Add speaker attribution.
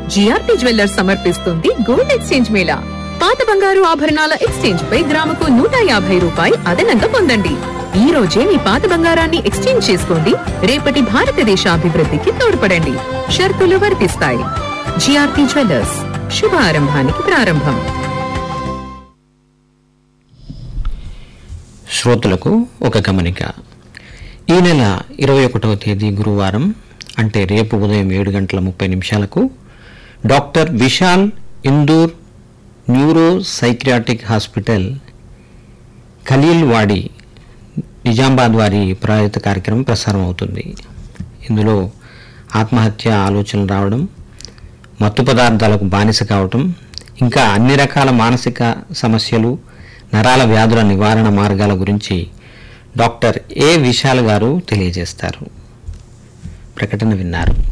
Speaker 1: GRP jewellers సమర్పిస్తుంది gold exchange మేళా పాత బంగారు ఆభరణాల ఎక్స్చేంజ్ పై గ్రాముకు నూట యాభై రూపాయి అదనంగా పొందండి ఈ రోజే మీ పాత బంగారాన్ని ఎక్స్చేంజ్ చేసుకోండి రేపటి భారతదేశ అభివృద్ధికి తోడ్పడండి షరతులు వర్తిస్తాయి జిఆర్పి జ్యువెల్లర్స్ శుభారంభానికి ప్రారంభం
Speaker 2: శ్రోతలకు ఒక గమనిక ఈ నెల ఇరవై ఒకటవ తేదీ గురువారం అంటే రేపు ఉదయం ఏడు గంటల ముప్పై నిమిషాలకు doctor Vishal Indur neuro psychiatric hospital Khaleel Wadi Nizamabad వారి ప్రాయోజిత కార్యక్రమం ప్రసారం అవుతుంది ఇందులో ఆత్మహత్య ఆలోచనలు రావడం మత్తు పదార్థాలకు బానిస కావటం ఇంకా అన్ని రకాల మానసిక సమస్యలు నరాల వ్యాధుల నివారణ మార్గాల గురించి డాక్టర్ ఏ విశాల్ గారు తెలియజేస్తారు ప్రకటన విన్నారు